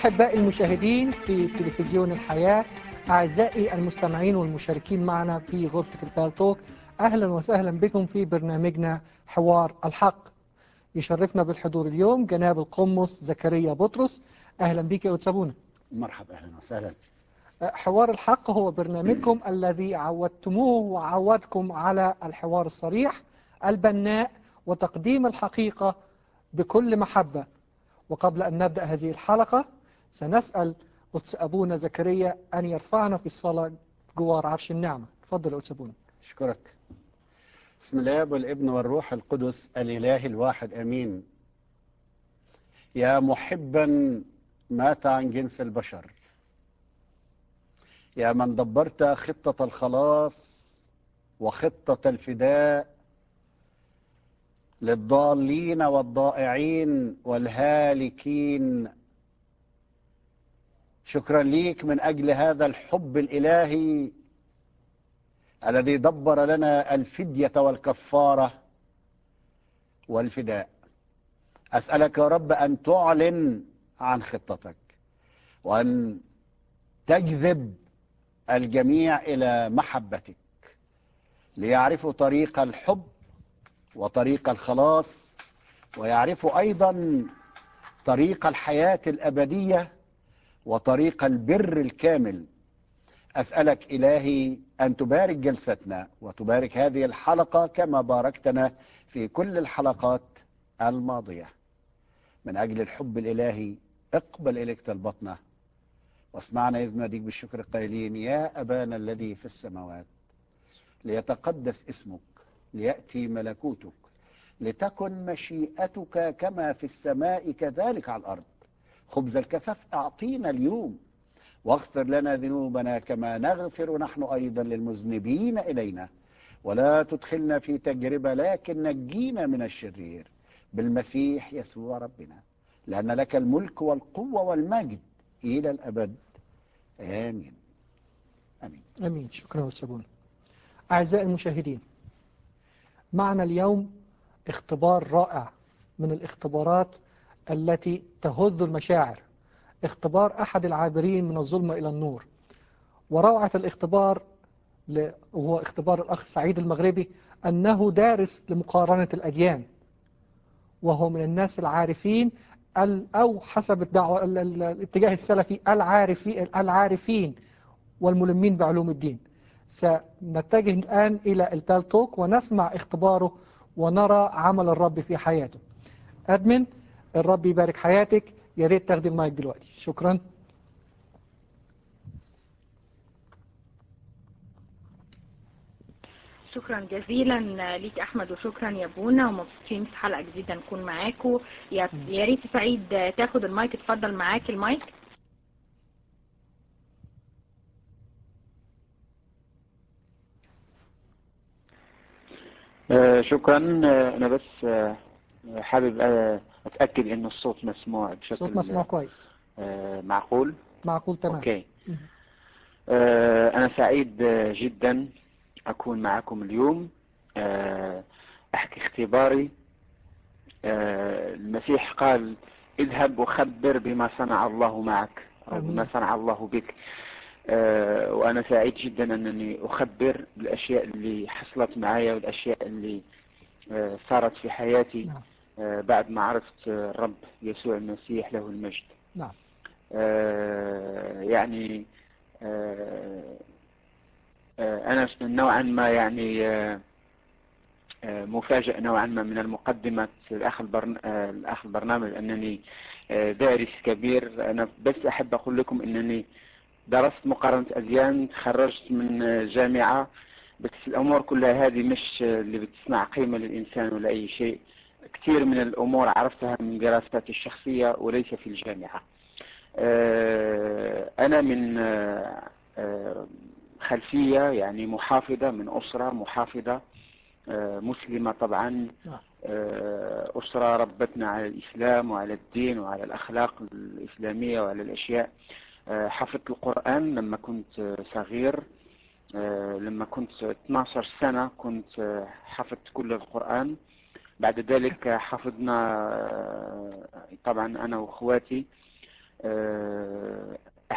أحبائي المشاهدين في تلفزيون الحياة أعزائي المستمعين والمشاركين معنا في غرفة البالتوك أهلا وسهلا بكم في برنامجنا حوار الحق يشرفنا بالحضور اليوم جناب القمص زكريا بطرس أهلا بك يا أتسابونا مرحبا أهلا وسهلا حوار الحق هو برنامجكم الذي عودتموه وعودكم على الحوار الصريح البناء وتقديم الحقيقة بكل محبة وقبل أن نبدأ هذه الحلقة سنسأل قدس أبونا زكريا أن يرفعنا في الصلاة جوار عرش النعمة تفضل يا قدس أبونا أشكرك بسم الله والابن والروح القدس الإله الواحد أمين يا محبا مات عن جنس البشر يا من دبرت خطة الخلاص وخطة الفداء للضالين والضائعين والهالكين شكرا ليك من أجل هذا الحب الإلهي الذي دبر لنا الفدية والكفارة والفداء أسألك يا رب أن تعلن عن خطتك وأن تجذب الجميع إلى محبتك ليعرفوا طريق الحب وطريق الخلاص ويعرفوا أيضا طريق الحياة الأبدية وطريق البر الكامل أسألك إلهي أن تبارك جلستنا وتبارك هذه الحلقة كما باركتنا في كل الحلقات الماضية من أجل الحب الإلهي اقبل إليك طلبتنا واسمعنا إذ ناديك بالشكر قائلين يا أبانا الذي في السماوات ليتقدس اسمك ليأتي ملكوتك لتكن مشيئتك كما في السماء كذلك على الأرض خبز الكفاف أعطينا اليوم واغفر لنا ذنوبنا كما نغفر نحن أيضا للمذنبين إلينا ولا تدخلنا في تجربة لكن نجينا من الشرير بالمسيح يسوع ربنا لأن لك الملك والقوة والمجد إلى الأبد آمين آمين آمين شكرا أستاذ أعزائي المشاهدين معنا اليوم اختبار رائع من الاختبارات التي تهز المشاعر اختبار أحد العابرين من الظلمة إلى النور وروعة الاختبار وهو اختبار الأخ سعيد المغربي أنه دارس لمقارنة الأديان وهو من الناس العارفين أو حسب الدعوة الاتجاه السلفي العارفين, العارفين والملمين بعلوم الدين سنتجه الآن إلى البالتوك ونسمع اختباره ونرى عمل الرب في حياته أدمن الرب يبارك حياتك يا ريت تاخدي المايك دلوقتي شكرا شكرا جزيلا ليك احمد وشكرا يا بونا ومبسوطين في حلقه جديده نكون معاكم يا يا ريت سعيد تاخد المايك اتفضل معاك المايك آه شكرا انا بس آه حابب آه اتاكد ان الصوت مسموع بشكل الصوت مسموع كويس معقول معقول تمام اوكي انا سعيد جدا اكون معكم اليوم احكي اختباري المسيح قال اذهب وخبر بما صنع الله معك او بما صنع الله بك وانا سعيد جدا انني اخبر بالاشياء اللي حصلت معايا والاشياء اللي صارت في حياتي نعم. بعد ما عرفت الرب يسوع المسيح له المجد نعم يعني أنا نوعا ما يعني مفاجئ نوعا ما من المقدمة الأخ, البرن... الأخ البرنامج أنني دارس كبير أنا بس أحب أقول لكم أنني درست مقارنة أديان تخرجت من جامعة بس الأمور كلها هذه مش اللي بتصنع قيمة للإنسان ولا أي شيء كثير من الأمور عرفتها من دراساتي الشخصية وليس في الجامعة أنا من خلفية يعني محافظة من أسرة محافظة مسلمة طبعا أسرة ربتنا على الإسلام وعلى الدين وعلى الأخلاق الإسلامية وعلى الأشياء حفظت القرآن لما كنت صغير لما كنت 12 سنة كنت حفظت كل القرآن بعد ذلك حفظنا طبعا أنا وأخواتي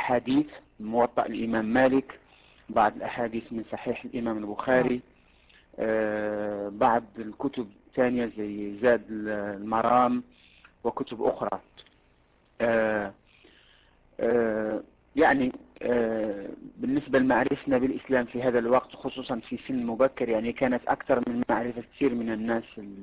الأحاديث موطأ الإمام مالك بعض الأحاديث من صحيح الإمام البخاري آه، بعض الكتب الثانية زي زاد المرام وكتب أخرى آه، آه، يعني بالنسبة لمعرفتنا بالإسلام في هذا الوقت خصوصا في سن مبكر يعني كانت أكثر من معرفة كثير من الناس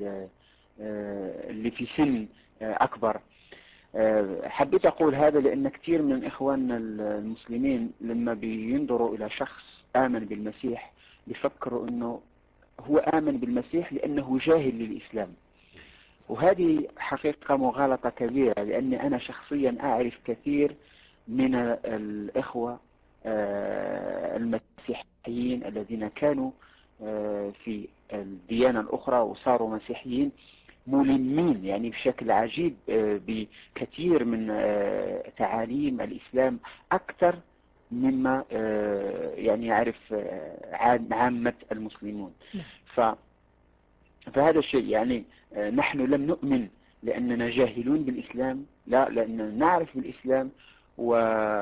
اللي في سن أكبر حبيت أقول هذا لأن كثير من إخواننا المسلمين لما بينظروا إلى شخص آمن بالمسيح بيفكروا أنه هو آمن بالمسيح لأنه جاهل للإسلام وهذه حقيقة مغالطة كبيرة لأني أنا شخصيا أعرف كثير من الإخوة آه، المسيحيين الذين كانوا آه، في الديانة الأخرى وصاروا مسيحيين ملمين يعني بشكل عجيب آه، بكثير من تعاليم الإسلام أكثر مما يعني يعرف عامة المسلمون نعم. ف فهذا الشيء يعني نحن لم نؤمن لأننا جاهلون بالإسلام لا لأننا نعرف بالإسلام و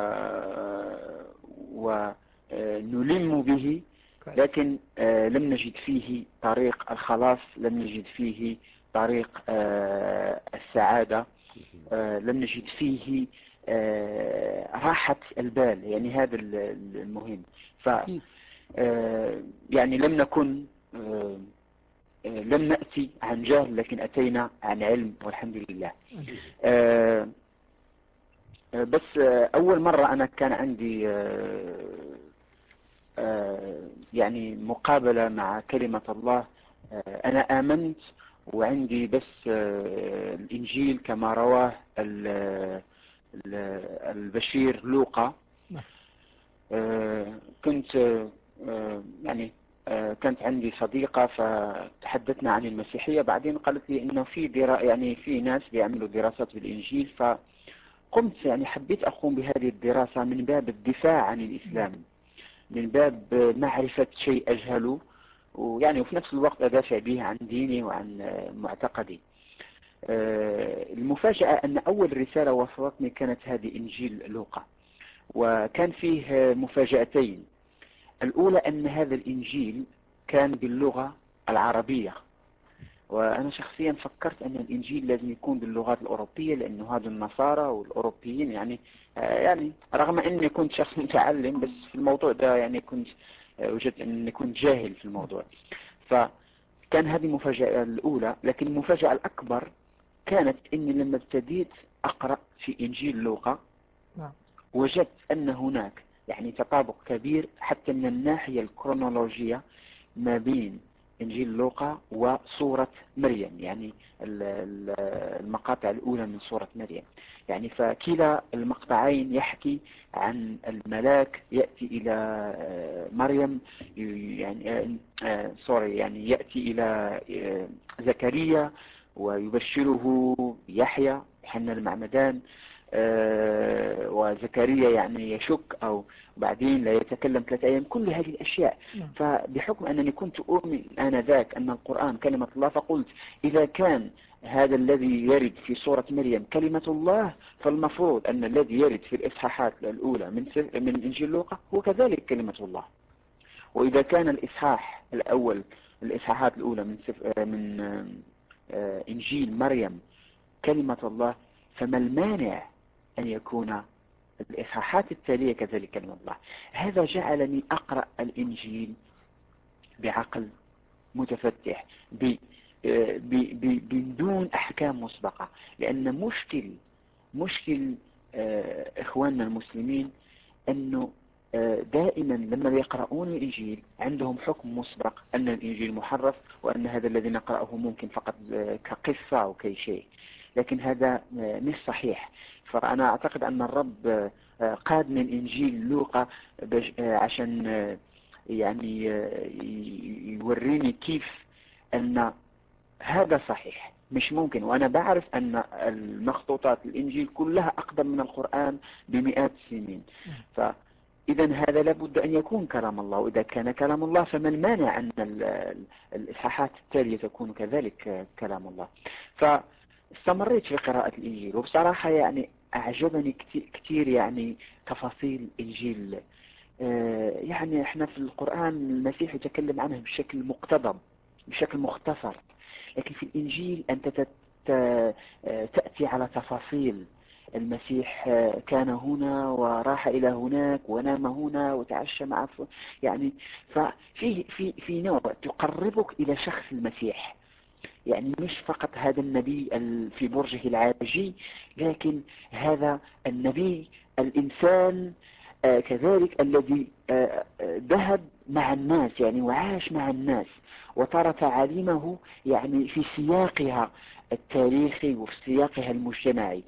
ونلم به لكن آه، لم نجد فيه طريق الخلاص لم نجد فيه طريق آه، السعادة آه، لم نجد فيه راحة البال يعني هذا المهم ف يعني لم نكن لم نأتي عن جهل لكن أتينا عن علم والحمد لله بس أول مرة أنا كان عندي يعني مقابلة مع كلمة الله أنا آمنت وعندي بس الإنجيل كما رواه البشير لوقا نعم. كنت يعني كانت عندي صديقة فتحدثنا عن المسيحية بعدين قالت لي انه في درا يعني في ناس بيعملوا دراسات بالانجيل فقمت يعني حبيت اقوم بهذه الدراسة من باب الدفاع عن الاسلام من باب معرفة شيء اجهله ويعني وفي نفس الوقت ادافع به عن ديني وعن معتقدي المفاجأة ان اول رسالة وصلتني كانت هذه انجيل لوقا وكان فيه مفاجأتين الأولى أن هذا الإنجيل كان باللغة العربية وأنا شخصيا فكرت أن الإنجيل لازم يكون باللغات الأوروبية لأنه هذا النصارى والأوروبيين يعني يعني رغم أني كنت شخص متعلم بس في الموضوع ده يعني كنت وجدت أني كنت جاهل في الموضوع فكان هذه المفاجأة الأولى لكن المفاجأة الأكبر كانت أني لما ابتديت أقرأ في إنجيل لوقا نعم. وجدت أن هناك يعني تطابق كبير حتى من الناحية الكرونولوجية ما بين إنجيل لوقا وصورة مريم يعني المقاطع الأولى من صورة مريم يعني فكلا المقطعين يحكي عن الملاك يأتي إلى آه، مريم يعني سوري آه، يعني يأتي إلى آه، زكريا ويبشره يحيى حنا المعمدان آه، وزكريا يعني يشك أو بعدين لا يتكلم ثلاثة أيام كل هذه الأشياء نعم. فبحكم أنني كنت أؤمن آنذاك أن القرآن كلمة الله فقلت إذا كان هذا الذي يرد في سورة مريم كلمة الله فالمفروض أن الذي يرد في الإصحاحات الأولى من من إنجيل لوقا هو كذلك كلمة الله وإذا كان الإصحاح الأول الإصحاحات الأولى من من آه، إنجيل مريم كلمة الله فما المانع أن يكون الإصحاحات التالية كذلك كلمة الله هذا جعلني أقرأ الإنجيل بعقل متفتح بدون أحكام مسبقة لأن مشكل مشكل آه، إخواننا المسلمين أنه آه، دائما لما يقرؤون الإنجيل عندهم حكم مسبق أن الإنجيل محرف وأن هذا الذي نقرأه ممكن فقط آه، كقصة أو كي شيء لكن هذا مش صحيح فأنا أعتقد أن الرب آه، قاد من إنجيل لوقا آه، عشان آه، يعني يوريني كيف أن هذا صحيح مش ممكن وأنا بعرف أن المخطوطات الإنجيل كلها أقدم من القرآن بمئات السنين فإذا هذا لابد أن يكون كلام الله وإذا كان كلام الله فما المانع أن الإصحاحات التالية تكون كذلك كلام الله فاستمريت في قراءة الإنجيل وبصراحة يعني أعجبني كثير يعني تفاصيل إنجيل آه، يعني احنا في القرآن المسيح يتكلم عنه بشكل مقتضب بشكل مختصر لكن في الإنجيل أنت تأتي على تفاصيل المسيح كان هنا وراح إلى هناك ونام هنا وتعشى مع يعني ففي في في نوع تقربك إلى شخص المسيح يعني مش فقط هذا النبي في برجه العاجي لكن هذا النبي الإنسان آه، كذلك الذي آه، آه، ذهب مع الناس يعني وعاش مع الناس وترى تعاليمه يعني في سياقها التاريخي وفي سياقها المجتمعي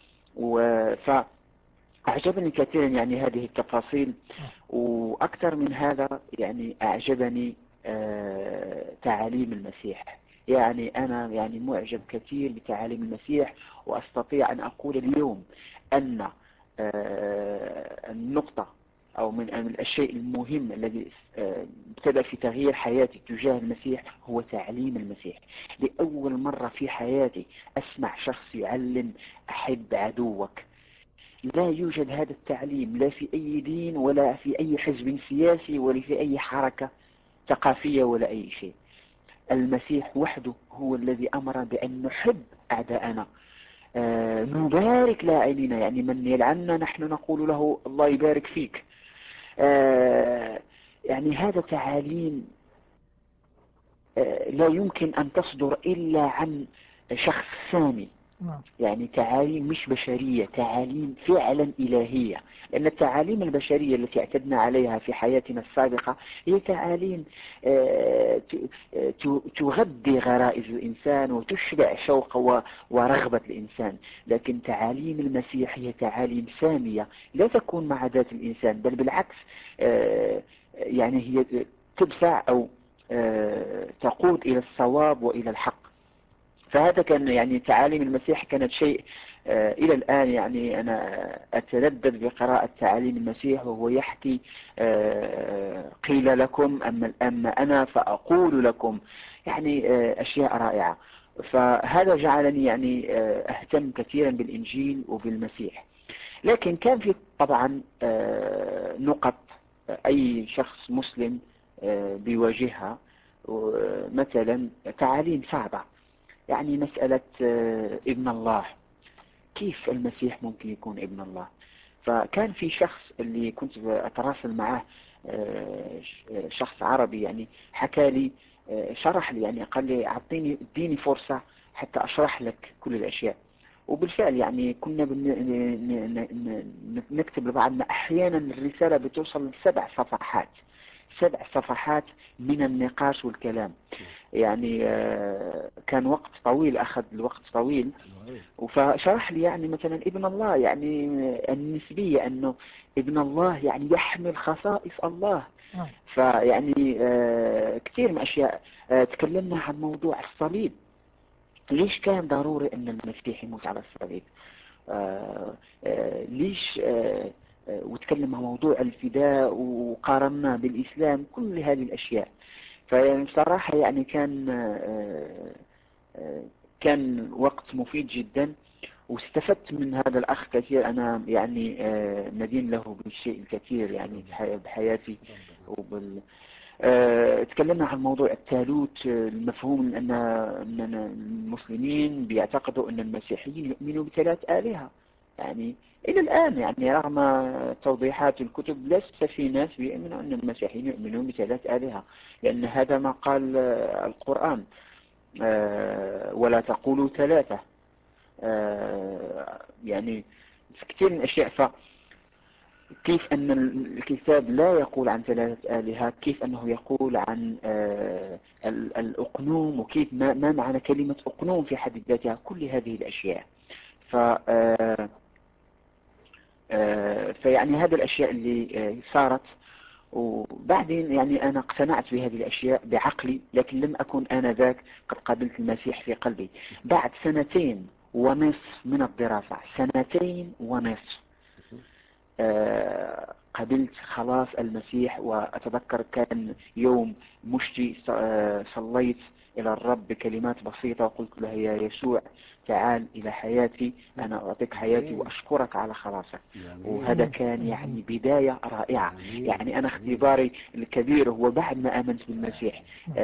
فأعجبني كثيرا يعني هذه التفاصيل وأكثر من هذا يعني أعجبني تعاليم المسيح يعني أنا يعني معجب كثير بتعاليم المسيح وأستطيع أن أقول اليوم أن آه، النقطة أو من الشيء المهم الذي آه، ابتدأ في تغيير حياتي تجاه المسيح هو تعليم المسيح لأول مرة في حياتي أسمع شخص يعلم أحب عدوك لا يوجد هذا التعليم لا في أي دين ولا في أي حزب سياسي ولا في أي حركة ثقافية ولا أي شيء المسيح وحده هو الذي أمر بأن نحب أعداءنا آه نبارك لاعننا يعني من يلعننا نحن نقول له الله يبارك فيك آه يعني هذا تعاليم آه لا يمكن أن تصدر إلا عن شخص سامي نعم. يعني تعاليم مش بشرية تعاليم فعلا إلهية لأن التعاليم البشرية التي اعتدنا عليها في حياتنا السابقة هي تعاليم آه، تغذي غرائز الإنسان وتشبع شوق ورغبة الإنسان لكن تعاليم المسيح هي تعاليم سامية لا تكون مع ذات الإنسان بل بالعكس آه، يعني هي تدفع أو آه، تقود إلى الصواب وإلى الحق فهذا كان يعني تعاليم المسيح كانت شيء آه، إلى الآن يعني أنا أتردد بقراءة تعاليم المسيح وهو يحكي آه، قيل لكم أما, أما أنا فأقول لكم يعني آه، أشياء رائعة فهذا جعلني يعني أهتم كثيرا بالإنجيل وبالمسيح لكن كان في طبعا نقط أي شخص مسلم بيواجهها مثلا تعاليم صعبة يعني مسألة آه، ابن الله كيف المسيح ممكن يكون ابن الله فكان في شخص اللي كنت أتراسل معه آه، شخص عربي يعني حكى لي آه، شرح لي يعني قال لي أعطيني اديني فرصة حتى أشرح لك كل الأشياء وبالفعل يعني كنا نكتب لبعضنا أحيانا الرسالة بتوصل لسبع صفحات سبع صفحات من النقاش والكلام يعني آه، كان وقت طويل أخذ الوقت طويل فشرح لي يعني مثلا ابن الله يعني النسبية أنه ابن الله يعني يحمل خصائص الله نعم. فيعني آه، كثير من أشياء آه، تكلمنا عن موضوع الصليب ليش كان ضروري أن المسيح يموت على الصليب ليش وتكلم عن موضوع الفداء وقارنا بالإسلام كل هذه الأشياء فبصراحة يعني كان آه، آه، كان وقت مفيد جدا واستفدت من هذا الأخ كثير أنا يعني آه، مدين له بالشيء الكثير يعني بحياتي وبال تكلمنا عن موضوع التالوت المفهوم أن المسلمين بيعتقدوا أن المسيحيين يؤمنوا بثلاث آلهة يعني إلى الآن يعني رغم توضيحات الكتب لست في ناس بيؤمنوا أن المسيحيين يؤمنون بثلاث آلهة لأن هذا ما قال القرآن آه، ولا تقولوا ثلاثة آه، يعني في كثير من الأشياء ف كيف أن الكتاب لا يقول عن ثلاثة آلهة كيف أنه يقول عن آه، الأقنوم وكيف ما معنى كلمة أقنوم في حد ذاتها كل هذه الأشياء ف آه، فيعني هذه الأشياء اللي آه، صارت وبعدين يعني أنا اقتنعت بهذه الأشياء بعقلي لكن لم أكن آنذاك قد قابلت المسيح في قلبي بعد سنتين ونصف من الدراسة سنتين ونصف آه، قبلت خلاص المسيح وأتذكر كان يوم مشتي صليت إلى الرب بكلمات بسيطة وقلت له يا يسوع تعال إلى حياتي أنا أعطيك حياتي وأشكرك على خلاصك وهذا كان يعني بداية رائعة يعني أنا اختباري الكبير هو بعد ما آمنت بالمسيح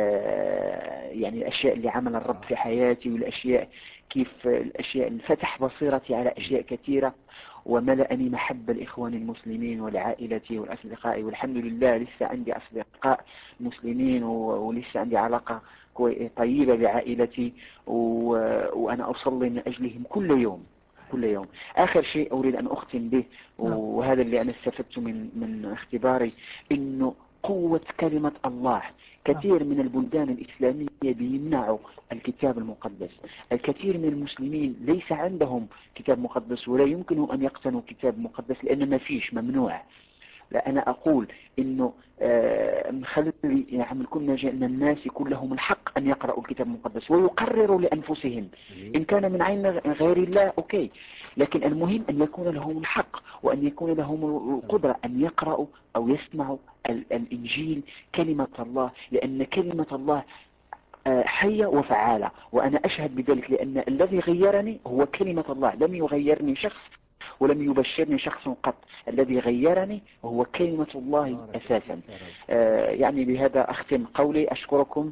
آه يعني الأشياء اللي عمل الرب في حياتي والأشياء كيف الأشياء اللي فتح بصيرتي على أشياء كثيرة وملأني محبة الإخوان المسلمين ولعائلتي والأصدقاء والحمد لله لسه عندي أصدقاء مسلمين ولسه عندي علاقة طيبة بعائلتي وأنا أصلي من أجلهم كل يوم كل يوم آخر شيء أريد أن أختم به وهذا اللي أنا استفدت من من اختباري إنه قوة كلمة الله كثير من البلدان الإسلامية بيمنعوا الكتاب المقدس الكثير من المسلمين ليس عندهم كتاب مقدس ولا يمكن أن يقتنوا كتاب مقدس لأن ما فيش ممنوع لا أنا أقول إنه نخلي آه، يعني كل أن الناس يكون لهم الحق أن يقرأوا الكتاب المقدس ويقرروا لأنفسهم إن كان من عين غير الله أوكي لكن المهم أن يكون لهم الحق وأن يكون لهم القدرة أن يقرأوا أو يسمعوا الإنجيل كلمة الله لأن كلمة الله آه، حية وفعالة وأنا أشهد بذلك لأن الذي غيرني هو كلمة الله لم يغيرني شخص ولم يبشرني شخص قط الذي غيرني هو كلمة الله أساسا آه يعني بهذا أختم قولي أشكركم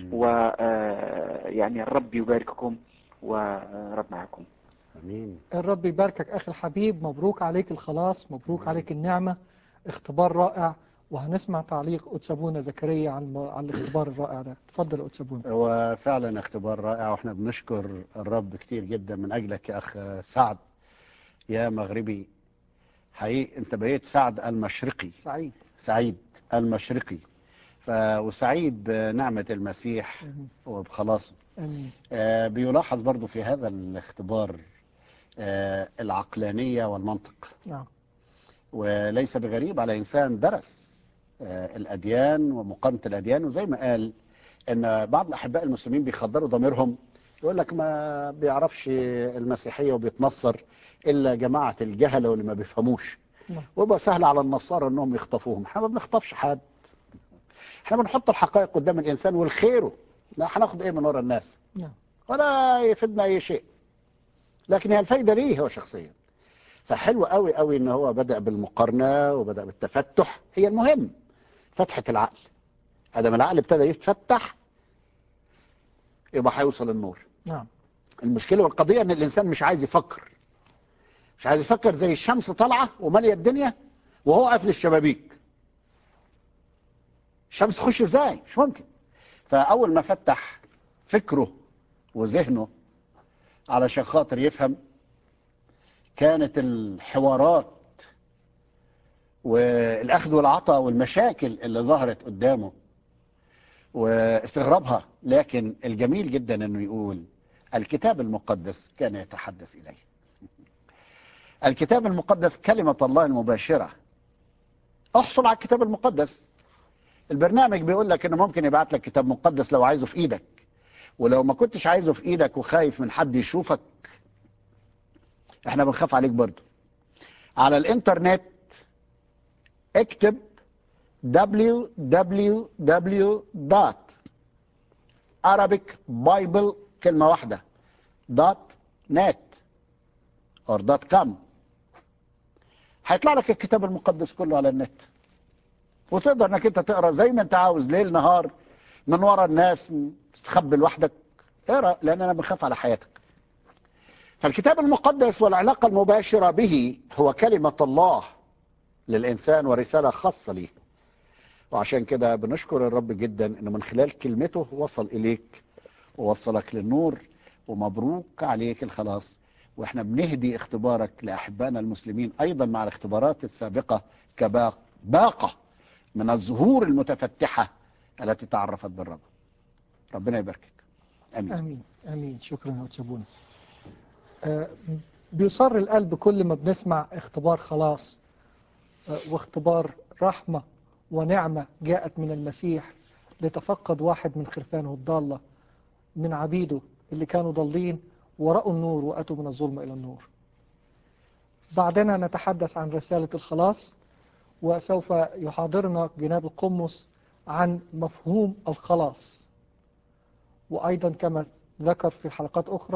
ويعني آه الرب يبارككم ورب معكم أمين الرب يباركك أخي الحبيب مبروك عليك الخلاص مبروك أمين. عليك النعمة اختبار رائع وهنسمع تعليق أتسابونا زكريا عن عن الاختبار الرائع ده تفضل أتسابونا هو فعلا اختبار رائع واحنا بنشكر الرب كتير جدا من أجلك يا أخ سعد يا مغربي حقيقي انت بقيت سعد المشرقي سعيد سعيد المشرقي ف... وسعيد بنعمة المسيح وبخلاصه آه بيلاحظ برضو في هذا الاختبار آه العقلانية والمنطق نعم وليس بغريب على إنسان درس آه الأديان ومقارنة الأديان وزي ما قال أن بعض الأحباء المسلمين بيخدروا ضميرهم يقول لك ما بيعرفش المسيحية وبيتنصر إلا جماعة الجهلة واللي ما بيفهموش نعم. ويبقى سهل على النصارى أنهم يخطفوهم احنا ما بنخطفش حد احنا بنحط الحقائق قدام الإنسان والخيره لا هناخد إيه من ورا الناس نعم. ولا يفيدنا أي شيء لكن هي الفايدة ليه هو شخصيا فحلو قوي قوي ان هو بدأ بالمقارنة وبدأ بالتفتح هي المهم فتحة العقل ادم العقل ابتدى يتفتح يبقى هيوصل النور نعم المشكلة والقضية ان الانسان مش عايز يفكر مش عايز يفكر زي الشمس طالعة ومالية الدنيا وهو قافل الشبابيك الشمس تخش ازاي مش ممكن فاول ما فتح فكره وذهنه علشان خاطر يفهم كانت الحوارات والاخذ والعطاء والمشاكل اللي ظهرت قدامه واستغربها لكن الجميل جدا انه يقول الكتاب المقدس كان يتحدث اليه الكتاب المقدس كلمة الله المباشرة احصل على الكتاب المقدس البرنامج بيقول لك انه ممكن يبعت لك كتاب مقدس لو عايزه في ايدك ولو ما كنتش عايزه في ايدك وخايف من حد يشوفك احنا بنخاف عليك برضو على الانترنت اكتب www.arabicbible كلمة واحدة dot net or dot com هيطلع لك الكتاب المقدس كله على النت وتقدر انك انت تقرا زي ما انت عاوز ليل نهار من ورا الناس تستخبي لوحدك اقرا لان انا بخاف على حياتك فالكتاب المقدس والعلاقة المباشرة به هو كلمة الله للإنسان ورسالة خاصة ليه وعشان كده بنشكر الرب جدا انه من خلال كلمته وصل اليك ووصلك للنور ومبروك عليك الخلاص واحنا بنهدي اختبارك لاحبائنا المسلمين ايضا مع الاختبارات السابقه كباقه من الزهور المتفتحه التي تعرفت بالرب ربنا يباركك امين امين امين شكرا يا تشابونا آه، بيصر القلب كل ما بنسمع اختبار خلاص آه، واختبار رحمه ونعمة جاءت من المسيح لتفقد واحد من خرفانه الضالة من عبيده اللي كانوا ضالين ورأوا النور وأتوا من الظلم إلى النور بعدنا نتحدث عن رسالة الخلاص وسوف يحاضرنا جناب القمص عن مفهوم الخلاص وأيضا كما ذكر في حلقات أخرى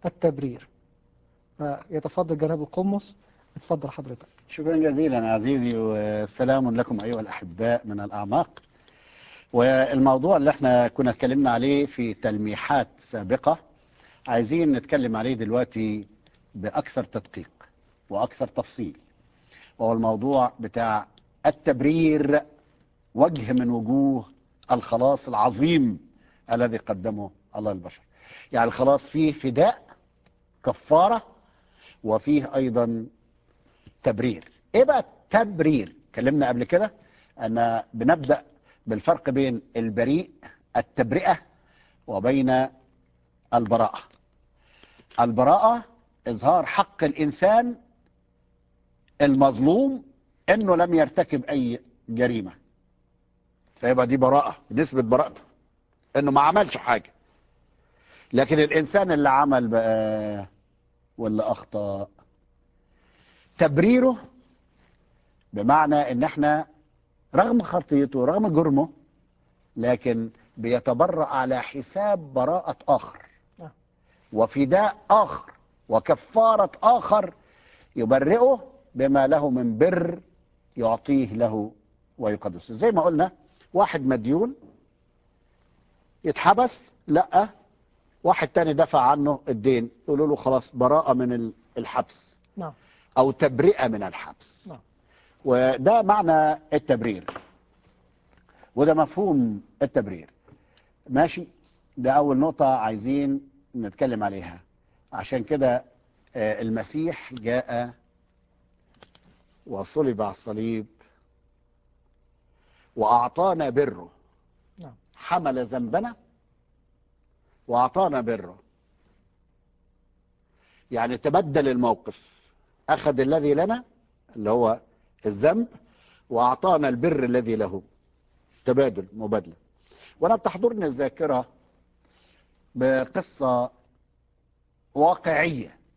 التبرير يتفضل جناب القمص اتفضل حضرتك شكرا جزيلا عزيزي وسلام لكم أيها الأحباء من الأعماق والموضوع اللي احنا كنا اتكلمنا عليه في تلميحات سابقة عايزين نتكلم عليه دلوقتي بأكثر تدقيق وأكثر تفصيل وهو الموضوع بتاع التبرير وجه من وجوه الخلاص العظيم الذي قدمه الله البشر يعني الخلاص فيه فداء كفارة وفيه أيضا تبرير ايه بقى التبرير اتكلمنا قبل كده ان بنبدأ بالفرق بين البريء التبرئة وبين البراءة البراءة إظهار حق الإنسان المظلوم أنه لم يرتكب أي جريمة فيبقى دي براءة نسبة براءته أنه ما عملش حاجة لكن الإنسان اللي عمل بقى واللي أخطأ تبريره بمعنى ان احنا رغم خطيته رغم جرمه لكن بيتبرأ على حساب براءة آخر وفداء آخر وكفارة آخر يبرئه بما له من بر يعطيه له ويقدسه زي ما قلنا واحد مديون يتحبس لا واحد تاني دفع عنه الدين يقولوا له خلاص براءة من الحبس نعم أو تبرئة من الحبس نعم وده معنى التبرير وده مفهوم التبرير ماشي ده أول نقطة عايزين نتكلم عليها عشان كده آه، المسيح جاء وصلب على الصليب وأعطانا بره نعم حمل ذنبنا وأعطانا بره يعني تبدل الموقف أخذ الذي لنا اللي هو الذنب وأعطانا البر الذي له تبادل مبادلة وأنا بتحضرني الذاكرة بقصة واقعية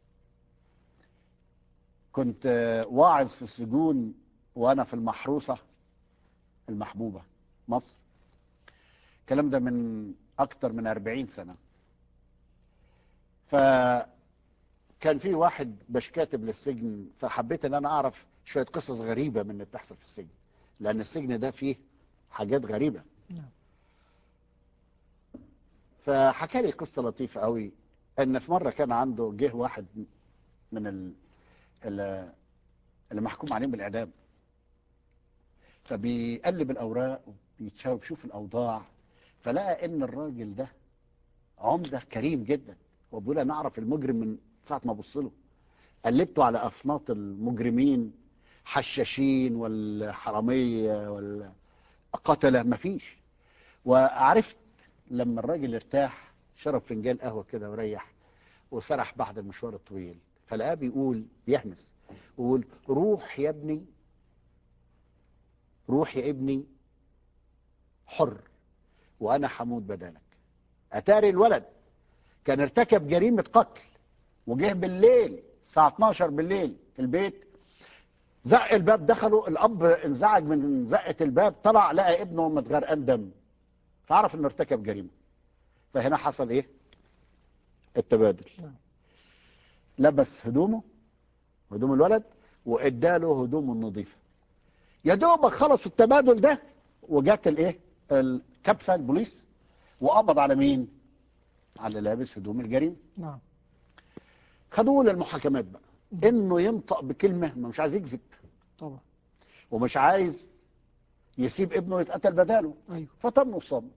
كنت واعظ في السجون وأنا في المحروسة المحبوبة مصر الكلام ده من أكتر من 40 سنة فكان في واحد باش كاتب للسجن فحبيت ان انا اعرف شويه قصص غريبه من اللي بتحصل في السجن لان السجن ده فيه حاجات غريبه نعم فحكى لي قصه لطيفه قوي ان في مره كان عنده جه واحد من ال... ال- اللي محكوم عليهم بالاعدام فبيقلب الاوراق وبيتشاور بيشوف الاوضاع فلقى ان الراجل ده عمده كريم جدا هو بيقول انا اعرف المجرم من ساعه ما ابص له قلبته على افناط المجرمين حشاشين والحراميه والقتله مفيش وعرفت لما الراجل ارتاح شرب فنجان قهوه كده وريح وسرح بعد المشوار الطويل فلقاه بيقول بيهمس ويقول روح يا ابني روح يا ابني حر وانا حموت بدلك اتاري الولد كان ارتكب جريمه قتل وجه بالليل الساعه 12 بالليل في البيت زق الباب دخلوا الاب انزعج من زقه الباب طلع لقى ابنه متغرقان دم فعرف انه ارتكب جريمه فهنا حصل ايه التبادل نعم. لبس هدومه هدوم الولد واداله هدومه النظيفه يا دوبك خلصوا التبادل ده وجات الايه الكبسه البوليس وقبض على مين على اللي لابس هدوم الجريمه نعم خدوه للمحاكمات بقى انه ينطق بكلمه ما مش عايز يكذب طبعا ومش عايز يسيب ابنه يتقتل بداله ايوه فتم الصمت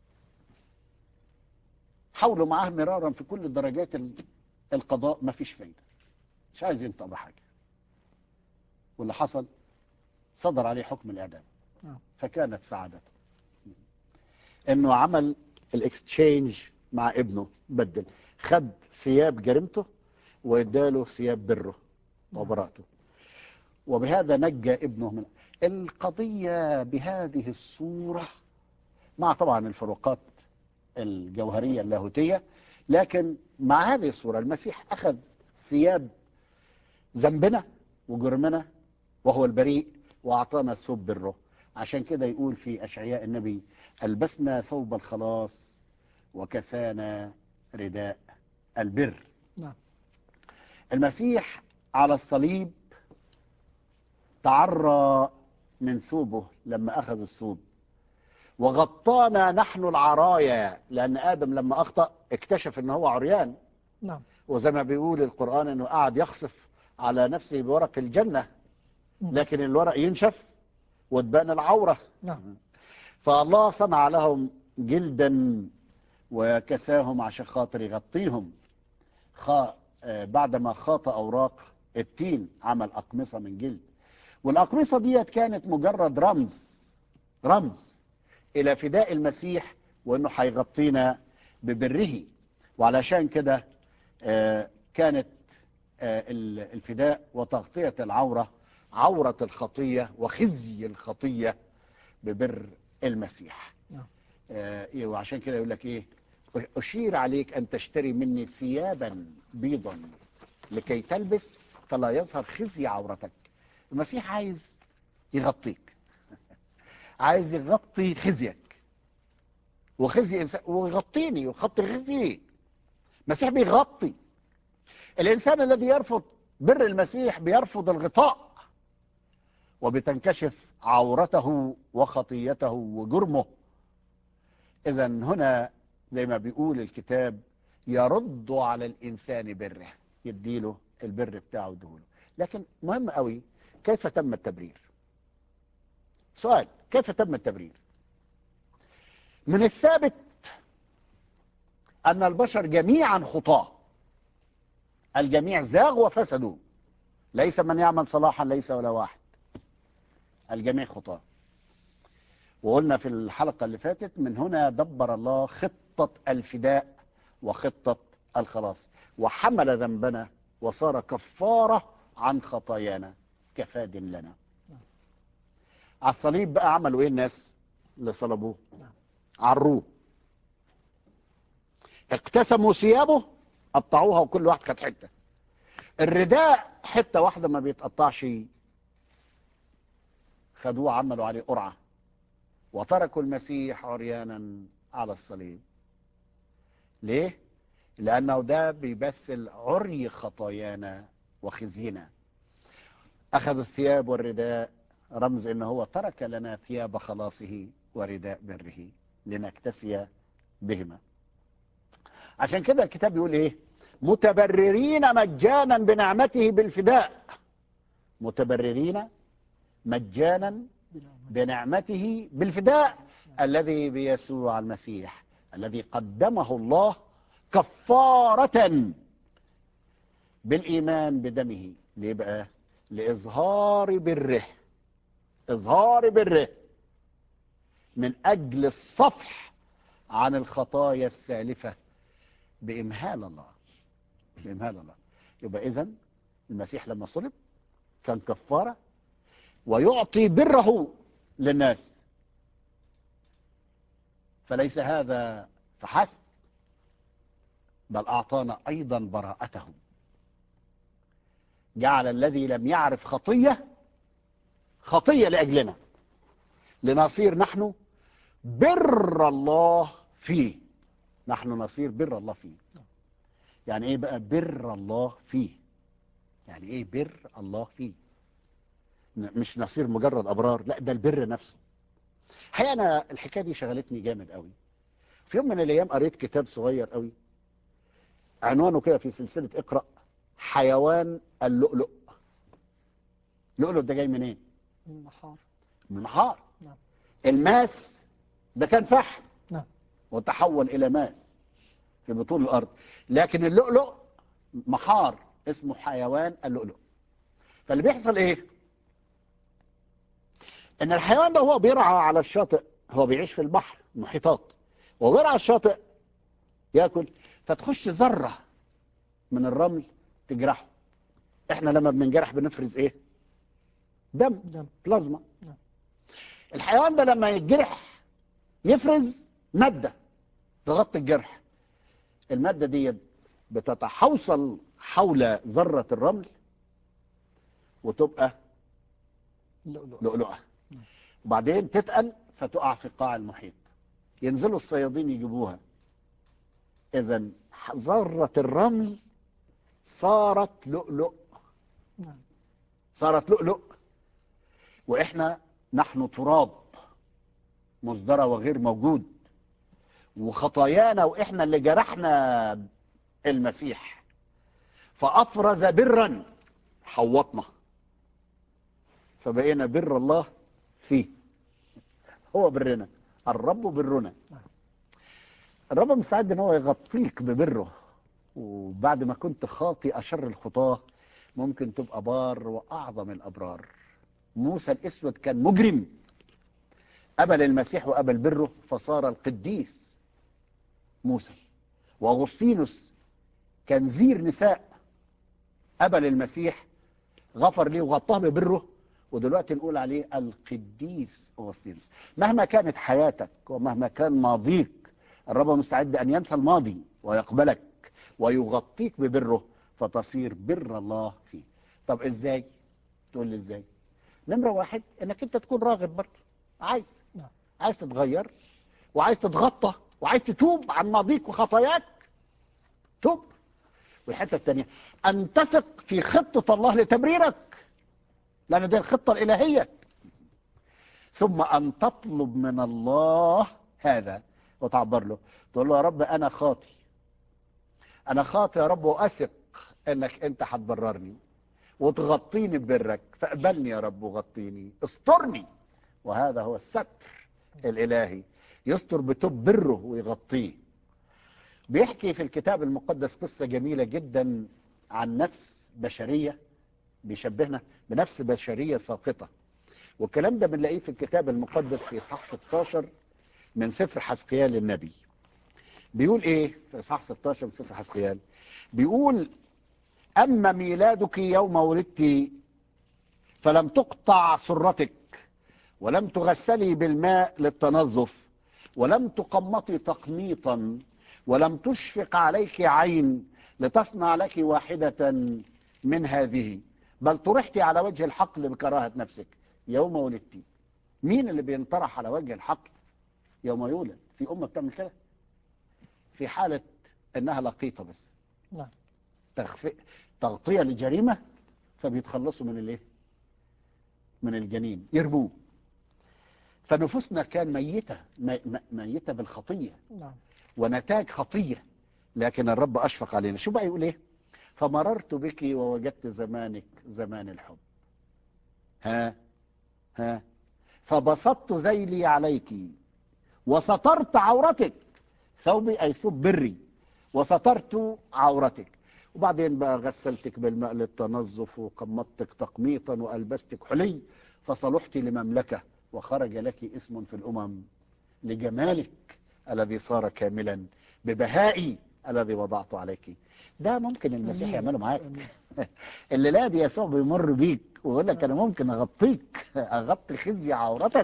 حاولوا معاه مرارا في كل درجات ال- القضاء ما فيش فايده مش عايز ينطق بحاجه واللي حصل صدر عليه حكم الاعدام نعم. فكانت سعادته انه عمل الاكستشينج مع ابنه بدل خد ثياب جريمته واداله ثياب بره نعم. وبراءته وبهذا نجى ابنه من القضية بهذه الصورة مع طبعا الفروقات الجوهرية اللاهوتية لكن مع هذه الصورة المسيح أخذ ثياب ذنبنا وجرمنا وهو البريء وأعطانا ثوب بره عشان كده يقول في أشعياء النبي ألبسنا ثوب الخلاص وكسانا رداء البر نعم المسيح على الصليب تعرى من ثوبه لما أخذ الثوب وغطانا نحن العرايا لأن آدم لما أخطأ اكتشف أنه هو عريان نعم وزي ما بيقول القرآن أنه قعد يخصف على نفسه بورق الجنة لكن الورق ينشف وتبان العورة نعم فالله صنع لهم جلدا وكساهم عشان خاطر يغطيهم خا آه، بعدما خاط أوراق التين عمل أقمصة من جلد والأقمصة ديت كانت مجرد رمز رمز إلى فداء المسيح وأنه هيغطينا ببره وعلشان كده آه، كانت آه، ال- الفداء وتغطية العورة عورة الخطية وخزي الخطية ببر المسيح نعم. آه، إيه، وعشان كده يقول لك ايه أشير عليك أن تشتري مني ثيابا بيضا لكي تلبس فلا يظهر خزي عورتك المسيح عايز يغطيك عايز يغطي خزيك وخزي إنسان ويغطيني ويغطي خزيي المسيح بيغطي الإنسان الذي يرفض بر المسيح بيرفض الغطاء وبتنكشف عورته وخطيته وجرمه إذا هنا زي ما بيقول الكتاب يرد على الإنسان بره يديله البر بتاعه يديهوله لكن مهم قوي كيف تم التبرير سؤال كيف تم التبرير من الثابت أن البشر جميعا خطاة الجميع زاغوا وفسدوا ليس من يعمل صلاحا ليس ولا واحد الجميع خطاة وقلنا في الحلقة اللي فاتت من هنا دبر الله خطة الفداء وخطة الخلاص وحمل ذنبنا وصار كفارة عن خطايانا كفاد لنا على الصليب بقى عملوا ايه الناس اللي صلبوه عروه اقتسموا ثيابه قطعوها وكل واحد خد حته الرداء حته واحده ما بيتقطعش خدوه عملوا عليه قرعه وتركوا المسيح عريانا على الصليب ليه لانه ده بيمثل عري خطايانا وخزينا اخذ الثياب والرداء رمز ان هو ترك لنا ثياب خلاصه ورداء بره لنكتسي بهما عشان كده الكتاب بيقول ايه متبررين مجانا بنعمته بالفداء متبررين مجانا بنعمته بالفداء الذي بيسوع المسيح الذي قدمه الله كفارة بالإيمان بدمه ليه بقى لإظهار بره إظهار بره من أجل الصفح عن الخطايا السالفة بإمهال الله بإمهال الله يبقى إذن المسيح لما صلب كان كفارة ويعطي بره للناس فليس هذا فحسب بل أعطانا أيضا براءته جعل الذي لم يعرف خطية خطية لأجلنا لنصير نحن بر الله فيه نحن نصير بر الله فيه يعني ايه بقى بر الله فيه يعني ايه بر الله فيه ن- مش نصير مجرد ابرار لا ده البر نفسه الحقيقه انا الحكايه دي شغلتني جامد قوي في يوم من الايام قريت كتاب صغير قوي عنوانه كده في سلسله اقرا حيوان اللؤلؤ اللؤلؤ ده جاي منين المحار من المحار نعم. الماس ده كان فحم نعم. وتحول الى ماس في بطون الارض لكن اللؤلؤ محار اسمه حيوان اللؤلؤ فاللي بيحصل ايه ان الحيوان ده هو بيرعى على الشاطئ هو بيعيش في البحر المحيطات وهو بيرعى على الشاطئ ياكل فتخش ذره من الرمل تجرحه احنا لما بننجرح بنفرز ايه دم دم بلازما نعم. الحيوان ده لما يتجرح يفرز مادة تغطي الجرح المادة دي بتتحوصل حول ذرة الرمل وتبقى اللؤلؤ لؤلؤة نعم. وبعدين تتقل فتقع في قاع المحيط ينزلوا الصيادين يجيبوها إذا ذرة الرمل صارت لؤلؤ نعم صارت لؤلؤ واحنا نحن تراب مصدرة وغير موجود وخطايانا واحنا اللي جرحنا المسيح فافرز برا حوطنا فبقينا بر الله فيه هو برنا الرب برنا الرب مستعد ان هو يغطيك ببره وبعد ما كنت خاطي اشر الخطاه ممكن تبقى بار واعظم الابرار موسى الاسود كان مجرم قبل المسيح وقبل بره فصار القديس موسى واغسطينوس كان زير نساء قبل المسيح غفر ليه وغطاه ببره ودلوقتي نقول عليه القديس اغسطينوس مهما كانت حياتك ومهما كان ماضيك الرب مستعد ان ينسى الماضي ويقبلك ويغطيك ببره فتصير بر الله فيه طب ازاي تقول لي ازاي نمره واحد انك انت تكون راغب برضه عايز نعم. عايز تتغير وعايز تتغطى وعايز تتوب عن ماضيك وخطاياك توب والحته الثانيه ان تثق في خطه الله لتبريرك لان دي الخطه الالهيه ثم ان تطلب من الله هذا وتعبر له تقول له يا رب انا خاطي انا خاطي يا رب واثق انك انت هتبررني وتغطيني ببرك فاقبلني يا رب وغطيني استرني وهذا هو الستر الالهي يستر بتوب بره ويغطيه بيحكي في الكتاب المقدس قصة جميلة جدا عن نفس بشرية بيشبهنا بنفس بشرية ساقطة والكلام ده بنلاقيه في الكتاب المقدس في إصحاح 16 من سفر حسقيال النبي بيقول إيه في إصحاح 16 من سفر حسقيال بيقول أما ميلادك يوم ولدت فلم تقطع سرتك ولم تغسلي بالماء للتنظف ولم تقمطي تقميطا ولم تشفق عليك عين لتصنع لك واحدة من هذه بل طرحت على وجه الحقل بكراهة نفسك يوم ولدت مين اللي بينطرح على وجه الحقل يوم يولد في أمة بتعمل كده في حالة انها لقيطة بس نعم تغفئ تغطية لجريمة فبيتخلصوا من الايه من الجنين يرموه فنفوسنا كان ميتة مي- م- ميتة بالخطية نعم ونتاج خطية لكن الرب أشفق علينا شو بقى يقول إيه فمررت بك ووجدت زمانك زمان الحب ها ها فبسطت ذيلي عليك وسترت عورتك ثوبي أي ثوب بري وسترت عورتك وبعدين بقى غسلتك بالماء للتنظف وقمطتك تقميطا وألبستك حلي فصلحت لمملكة وخرج لك اسم في الأمم لجمالك الذي صار كاملا ببهائي الذي وضعته عليك ده ممكن المسيح آمين. يعمله معاك آمين. الليلة دي يسوع بيمر بيك ويقول لك انا ممكن اغطيك اغطي خزي عورتك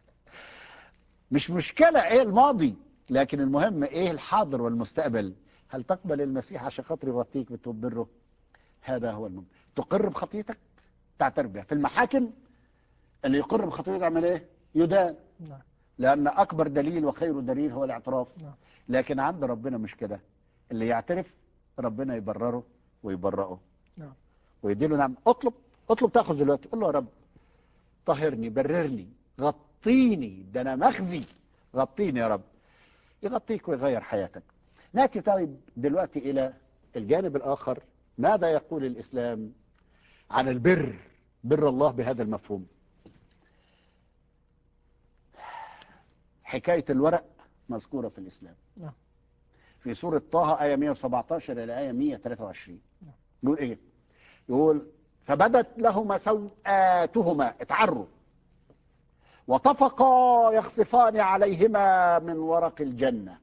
مش مشكلة ايه الماضي لكن المهم ايه الحاضر والمستقبل هل تقبل المسيح عشان خاطر يغطيك بتبره هذا هو المهم تقر بخطيتك تعترف بها في المحاكم اللي يقر بخطيته يعمل ايه يدان نعم لأن أكبر دليل وخير دليل هو الاعتراف نعم. لكن عند ربنا مش كده اللي يعترف ربنا يبرره ويبرئه نعم. ويديله نعم اطلب اطلب تاخذ دلوقتي قول له يا رب طهرني بررني غطيني ده انا مخزي غطيني يا رب يغطيك ويغير حياتك ناتي طيب دلوقتي الى الجانب الاخر ماذا يقول الاسلام عن البر بر الله بهذا المفهوم حكاية الورق مذكورة في الإسلام نعم. في سورة طه آية 117 إلى آية 123 نعم. يقول إيه يقول فبدت لهما سوآتهما اتعروا وطفقا يخصفان عليهما من ورق الجنة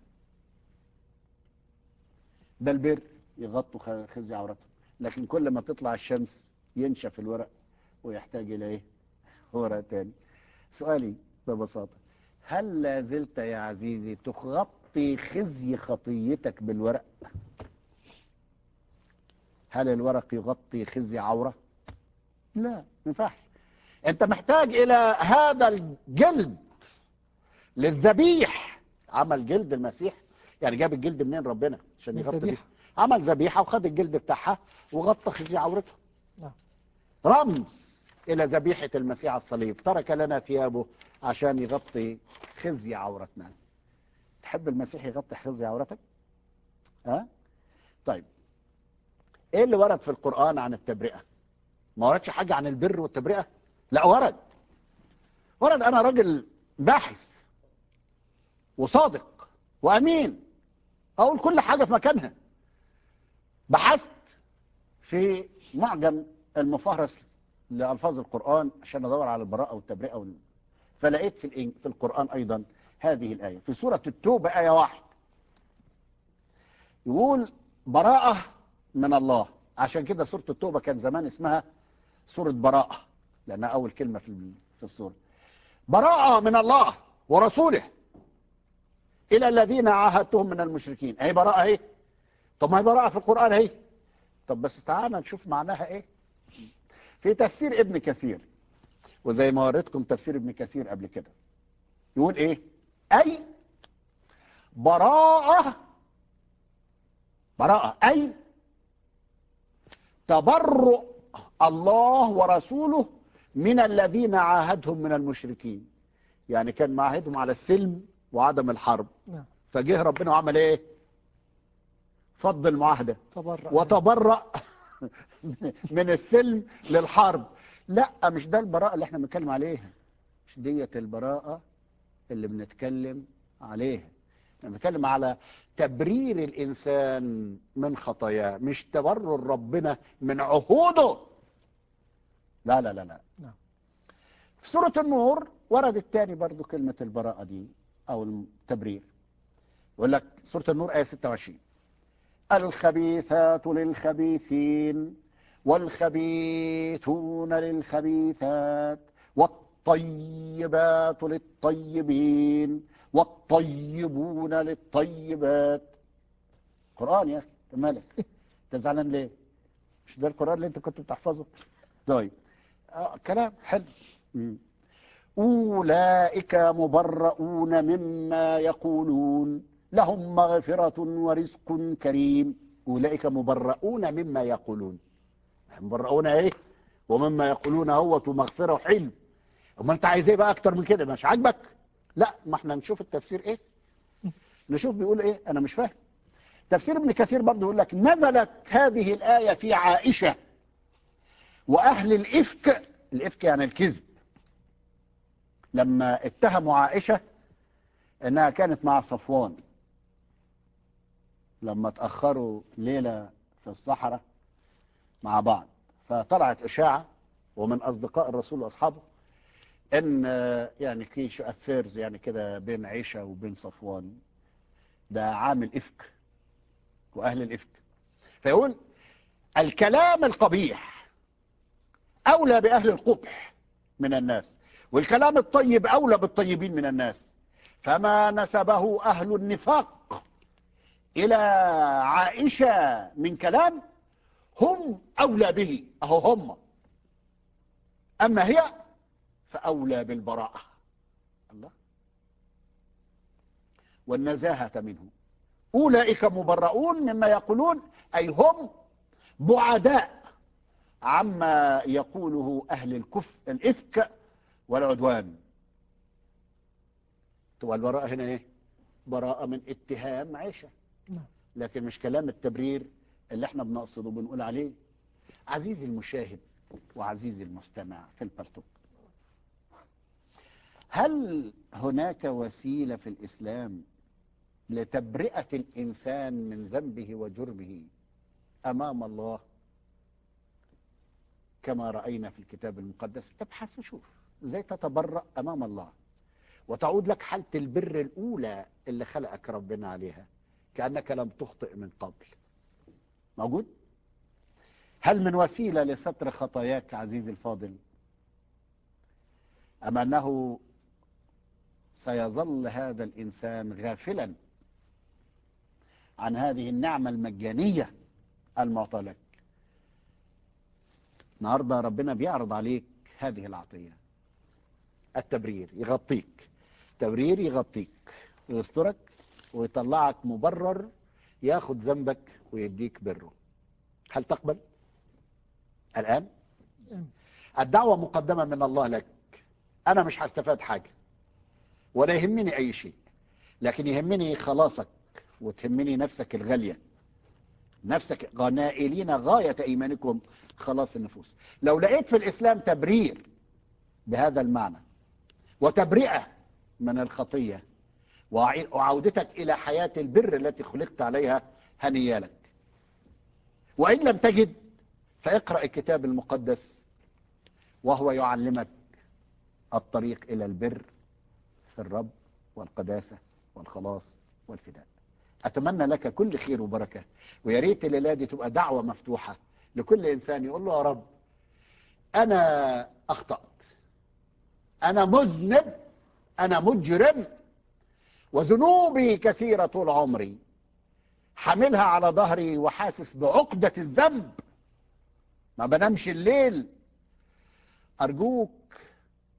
ده البر يغطوا خ- خزي عورتهم لكن كل ما تطلع الشمس ينشف الورق ويحتاج إلى إيه ورق تاني سؤالي ببساطة هل لا زلت يا عزيزي تغطي خزي خطيتك بالورق هل الورق يغطي خزي عورة لا ما ينفعش انت محتاج الى هذا الجلد للذبيح عمل جلد المسيح يعني جاب الجلد منين ربنا عشان من يغطي بيه الذبيحة. عمل ذبيحة وخد الجلد بتاعها وغطى خزي عورته نعم. رمز إلى ذبيحة المسيح على الصليب ترك لنا ثيابه عشان يغطي خزي عورتنا تحب المسيح يغطي خزي عورتك ها طيب ايه اللي ورد في القرآن عن التبرئة ما وردش حاجة عن البر والتبرئة لا ورد ورد انا راجل باحث وصادق وامين اقول كل حاجة في مكانها بحثت في معجم المفهرس لألفاظ القرآن عشان أدور على البراءة والتبرئة وال... فلقيت في, الإن... في القرآن أيضا هذه الآية في سورة التوبة آية واحد يقول براءة من الله عشان كده سورة التوبة كان زمان اسمها سورة براءة لأنها أول كلمة في في السورة براءة من الله ورسوله إلى الذين عاهدتهم من المشركين أي براءة أهي طب ما هي براءة في القرآن أهي طب بس تعالى نشوف معناها إيه في تفسير ابن كثير وزي ما وريتكم تفسير ابن كثير قبل كده يقول ايه اي براءة براءة اي تبرؤ الله ورسوله من الذين عاهدهم من المشركين يعني كان معاهدهم على السلم وعدم الحرب نعم. فجه ربنا وعمل ايه فض المعاهدة تبرأ وتبرأ من السلم للحرب لا مش ده البراءة اللي احنا بنتكلم عليها مش ديت البراءة اللي بنتكلم عليها احنا بنتكلم على تبرير الإنسان من خطاياه مش تبرر ربنا من عهوده لا لا لا لا نعم. في سورة النور ورد الثاني برضو كلمة البراءة دي أو التبرير يقول لك سورة النور آية 26 الخبيثات للخبيثين والخبيثون للخبيثات والطيبات للطيبين والطيبون للطيبات قرآن يا أخي أنت مالك أنت زعلان ليه مش ده القرآن اللي أنت كنت بتحفظه طيب آه كلام حلو مم. أولئك مبرؤون مما يقولون لهم مغفرة ورزق كريم أولئك مبرؤون مما يقولون مبرؤون إيه ومما يقولون هوة مغفرة وحلم أما أنت عايز إيه بقى أكتر من كده مش عاجبك لا ما احنا نشوف التفسير إيه نشوف بيقول إيه أنا مش فاهم تفسير ابن كثير برضه يقول لك نزلت هذه الآية في عائشة وأهل الإفك الإفك يعني الكذب لما اتهموا عائشة انها كانت مع صفوان لما اتأخروا ليلة في الصحراء مع بعض فطلعت إشاعة ومن أصدقاء الرسول وأصحابه ان يعني كيش افيرز يعني كده بين عيشة وبين صفوان ده عامل افك واهل الافك فيقول الكلام القبيح اولى باهل القبح من الناس والكلام الطيب اولى بالطيبين من الناس فما نسبه اهل النفاق الى عائشة من كلام هم اولى به اهو هم اما هي فأولى بالبراءة الله والنزاهة منه أولئك مبرؤون مما يقولون أي هم بعداء عما يقوله أهل الكف الإفك والعدوان تبقى البراءة هنا إيه براءة من اتهام عيشة لكن مش كلام التبرير اللي احنا بنقصده بنقول عليه عزيزي المشاهد وعزيزي المستمع في البرتوك هل هناك وسيلة في الإسلام لتبرئة الإنسان من ذنبه وجرمه أمام الله كما رأينا في الكتاب المقدس ابحث وشوف ازاي تتبرأ أمام الله وتعود لك حالة البر الأولى اللي خلقك ربنا عليها كأنك لم تخطئ من قبل موجود؟ هل من وسيلة لستر خطاياك عزيزي الفاضل أم أنه سيظل هذا الإنسان غافلا عن هذه النعمة المجانية المعطى لك النهاردة ربنا بيعرض عليك هذه العطية التبرير يغطيك تبرير يغطيك ويسترك ويطلعك مبرر ياخد ذنبك ويديك بره هل تقبل الآن الدعوة مقدمة من الله لك أنا مش هستفاد حاجة ولا يهمني أي شيء لكن يهمني خلاصك وتهمني نفسك الغالية نفسك نائلين غاية إيمانكم خلاص النفوس لو لقيت في الإسلام تبرير بهذا المعنى وتبرئة من الخطية وعودتك إلى حياة البر التي خلقت عليها هنيا لك وإن لم تجد فاقرأ الكتاب المقدس وهو يعلمك الطريق إلى البر في الرب والقداسة والخلاص والفداء أتمنى لك كل خير وبركة ويا ريت الليلة دي تبقى دعوة مفتوحة لكل إنسان يقول له يا رب أنا أخطأت أنا مذنب أنا مجرم وذنوبي كثيرة طول عمري حاملها على ظهري وحاسس بعقدة الذنب ما بنامش الليل أرجوك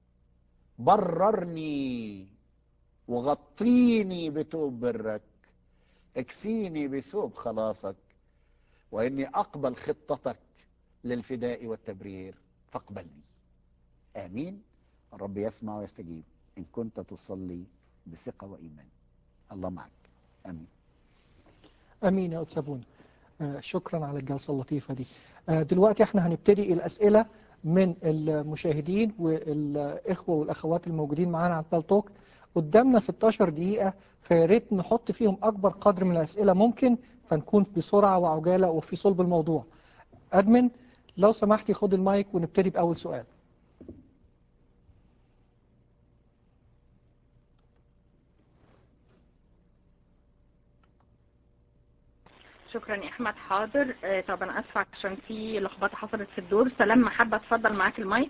بررني وغطيني بثوب برك اكسيني بثوب خلاصك وإني أقبل خطتك للفداء والتبرير فاقبلني آمين الرب يسمع ويستجيب إن كنت تصلي بثقة وإيمان الله معك أمين أمين يا أتسابون آه شكرا على الجلسة اللطيفة دي آه دلوقتي احنا هنبتدي الأسئلة من المشاهدين والإخوة والأخوات الموجودين معانا على البالتوك قدامنا 16 دقيقة فياريت نحط فيهم أكبر قدر من الأسئلة ممكن فنكون بسرعة وعجالة وفي صلب الموضوع أدمن لو سمحتي خد المايك ونبتدي بأول سؤال شكرا يا احمد حاضر آه طب انا اسفه عشان في لخبطه حصلت في الدور سلام محبه اتفضل معاك المايك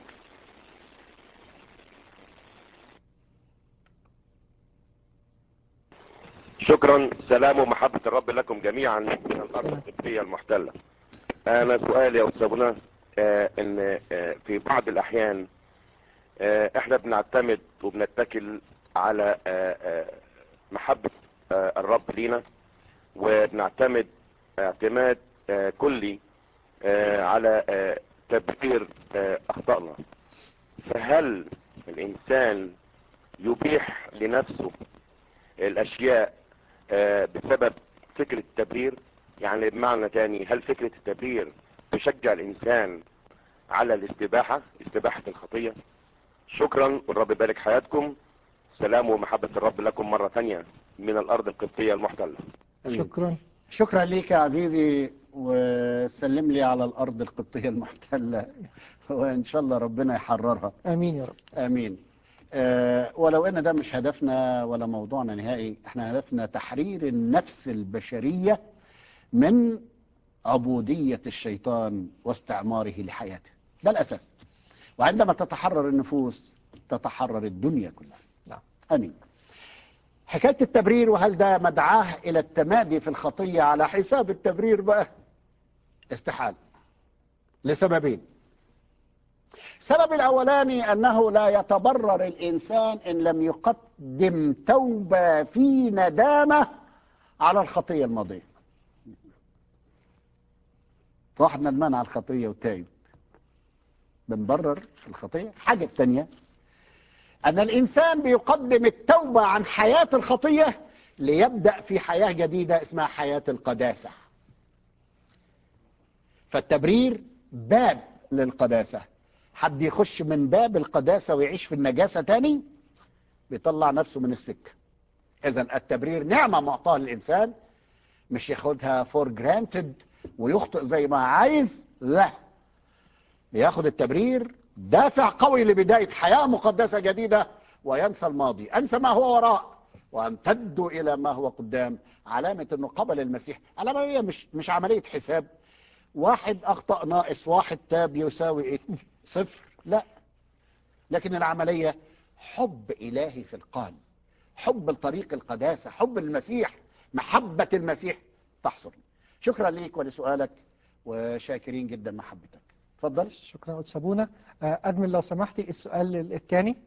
شكرا سلام ومحبة الرب لكم جميعا من الأرض القبطية المحتلة أنا سؤالي يا أستاذ ناس آه إن آه في بعض الأحيان آه إحنا بنعتمد وبنتكل على آه آه محبة آه الرب لينا وبنعتمد اعتماد آه كلي آه على آه تبرير آه أخطائنا فهل الإنسان يبيح لنفسه الأشياء بسبب فكرة التبرير يعني بمعنى تاني هل فكرة التبرير تشجع الإنسان على الاستباحة استباحة الخطية شكرا والرب يبارك حياتكم سلام ومحبة الرب لكم مرة تانية من الأرض القبطية المحتلة شكرا شكرا ليك يا عزيزي وسلم لي على الأرض القبطية المحتلة وإن شاء الله ربنا يحررها آمين يا رب آمين أه ولو ان ده مش هدفنا ولا موضوعنا نهائي احنا هدفنا تحرير النفس البشرية من عبودية الشيطان واستعماره لحياته ده الأساس وعندما تتحرر النفوس تتحرر الدنيا كلها نعم أمين حكاية التبرير وهل ده مدعاه إلى التمادي في الخطية على حساب التبرير بقى استحال لسببين السبب الأولاني أنه لا يتبرر الإنسان إن لم يقدم توبة في ندامة على الخطية الماضية واحد ندمان على الخطية وتايب بنبرر الخطية حاجة الثانية أن الإنسان بيقدم التوبة عن حياة الخطية ليبدأ في حياة جديدة اسمها حياة القداسة فالتبرير باب للقداسة حد يخش من باب القداسة ويعيش في النجاسة تاني بيطلع نفسه من السكة إذا التبرير نعمة معطاة للإنسان مش ياخدها فور جرانتد ويخطئ زي ما عايز لا بياخد التبرير دافع قوي لبداية حياة مقدسة جديدة وينسى الماضي أنسى ما هو وراء وامتد إلى ما هو قدام علامة أنه قبل المسيح علامة هي مش, مش عملية حساب واحد أخطأ ناقص واحد تاب يساوي إيه؟ صفر لا لكن العملية حب إلهي في القلب حب لطريق القداسة حب المسيح محبة المسيح تحصل شكرا ليك ولسؤالك وشاكرين جدا محبتك تفضل شكرا أتسابونا أدمن لو سمحتي السؤال الثاني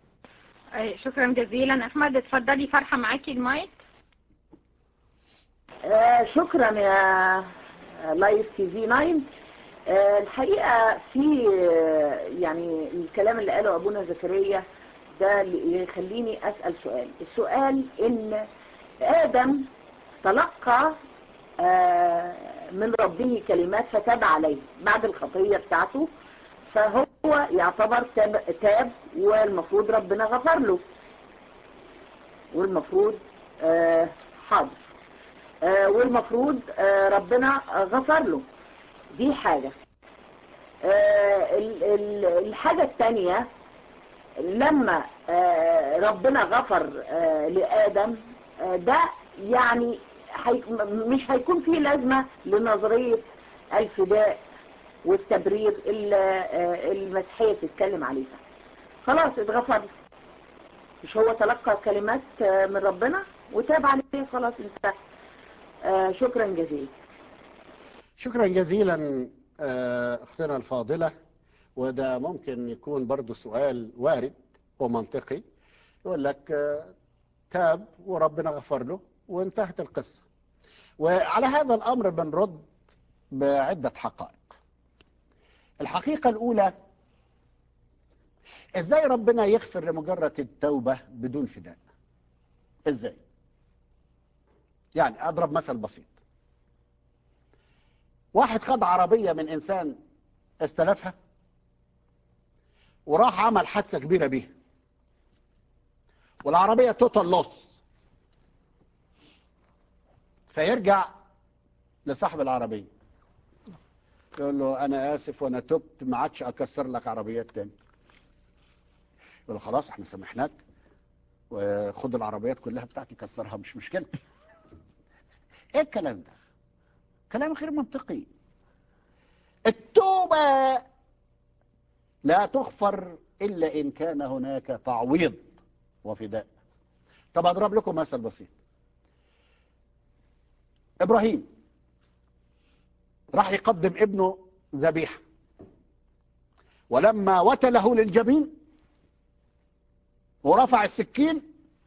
شكرا جزيلا أحمد اتفضلي فرحة معاكي المايك آه شكرا يا لايف تي في 9 آه الحقيقة في آه يعني الكلام اللي قاله أبونا زكريا ده اللي يخليني أسأل سؤال السؤال إن آدم تلقى آه من ربه كلمات فتاب عليه بعد الخطية بتاعته فهو يعتبر تاب, تاب والمفروض ربنا غفر له والمفروض آه حاضر آه والمفروض آه ربنا غفر له دي حاجة آه الحاجة الثانية لما ربنا غفر لآدم ده يعني حي مش هيكون فيه لازمة لنظرية الفداء والتبرير اللي المسيحية بتتكلم عليها خلاص اتغفر مش هو تلقى كلمات من ربنا وتاب عليه خلاص انتهى شكرا جزيلا شكرا جزيلا اختنا الفاضلة وده ممكن يكون برضو سؤال وارد ومنطقي يقول لك تاب وربنا غفر له وانتهت القصة وعلى هذا الأمر بنرد بعدة حقائق الحقيقة الأولى ازاي ربنا يغفر لمجرد التوبة بدون فداء ازاي يعني اضرب مثل بسيط واحد خد عربية من انسان استلفها وراح عمل حادثة كبيرة بيها والعربية توتال لوس فيرجع لصاحب العربية يقول له انا اسف وانا تبت ما عادش اكسر لك عربيات تاني يقول له خلاص احنا سامحناك وخد العربيات كلها بتاعتي كسرها مش مشكلة ايه الكلام ده كلام غير منطقي التوبة لا تغفر إلا إن كان هناك تعويض وفداء طب أضرب لكم مثل بسيط إبراهيم راح يقدم ابنه ذبيحة ولما وتله للجبين ورفع السكين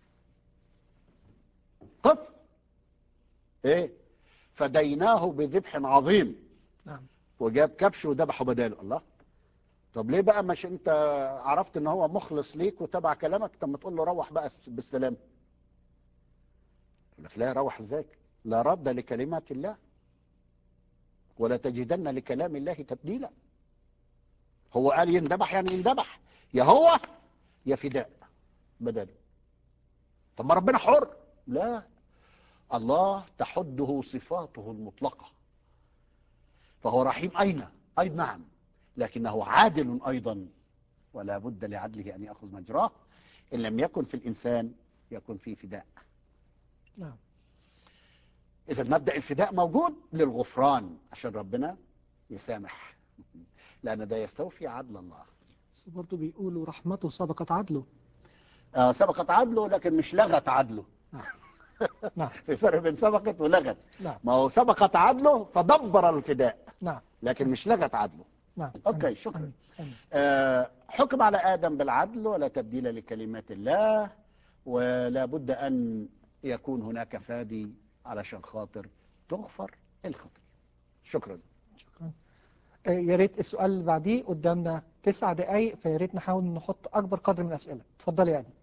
قف ايه فديناه بذبح عظيم نعم وجاب كبش وذبحه بداله الله طب ليه بقى مش انت عرفت ان هو مخلص ليك وتبع كلامك طب ما تقول له روح بقى بالسلام يقول لك لا روح ازاي لا رد لكلمات الله ولا تجدن لكلام الله تبديلا هو قال يندبح يعني يندبح يا هو يا فداء بداله طب ما ربنا حر لا الله تحده صفاته المطلقة فهو رحيم أين أي نعم لكنه عادل أيضا ولا بد لعدله أن يأخذ مجراه إن لم يكن في الإنسان يكون فيه فداء نعم إذا مبدأ الفداء موجود للغفران عشان ربنا يسامح لأن ده يستوفي عدل الله بس برضه بيقولوا رحمته سبقت عدله آه سبقت عدله لكن مش لغت عدله نعم في فرق بين سبقت ولغت نعم ما هو سبقت عدله فدبر الفداء نعم لكن مش لغت عدله نعم أوكي، أمين. شكراً. أمين. أمين. آه، حكم على آدم بالعدل ولا تبديل لكلمات الله ولا بد أن يكون هناك فادي علشان خاطر تغفر الخطية شكرا شكرا آه، يا ريت السؤال اللي بعديه قدامنا تسع دقايق فيا ريت نحاول نحط أكبر قدر من الأسئلة اتفضلي يا أدم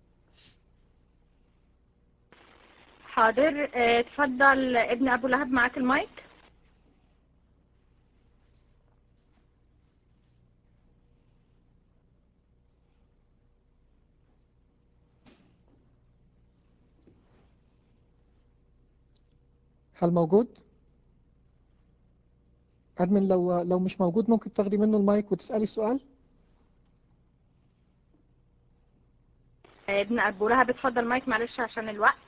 حاضر آه، اتفضل ابن ابو لهب معاك المايك هل موجود؟ أدمن لو لو مش موجود ممكن تاخدي منه المايك وتسألي السؤال؟ آه، ابن ابو لهب اتفضل مايك معلش عشان الوقت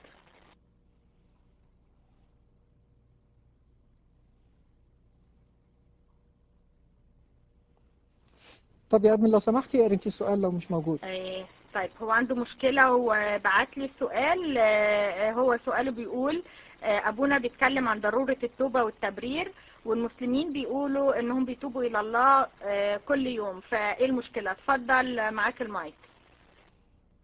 طب يا أدمن لو سمحتي اقري انت السؤال لو مش موجود آه، طيب هو عنده مشكلة وبعت لي السؤال آه، هو سؤاله بيقول آه، أبونا بيتكلم عن ضرورة التوبة والتبرير والمسلمين بيقولوا إنهم بيتوبوا إلى الله آه، كل يوم فإيه المشكلة اتفضل معاك المايك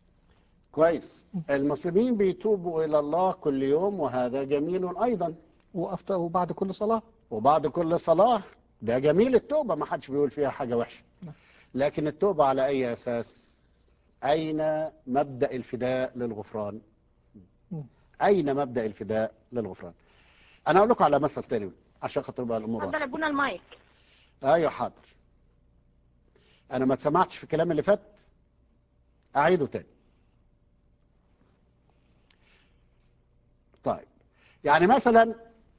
كويس المسلمين بيتوبوا إلى الله كل يوم وهذا جميل أيضا وبعد كل صلاة وبعد كل صلاة ده جميل التوبة ما حدش بيقول فيها حاجة وحشة نعم. لكن التوبة على أي أساس أين مبدأ الفداء للغفران مم. أين مبدأ الفداء للغفران أنا أقول لكم على مثل تاني عشان خاطر تبقى الأمور اتفضل واضحة. ابونا المايك أيوة حاضر أنا ما اتسمعتش في الكلام اللي فات أعيده تاني طيب يعني مثلا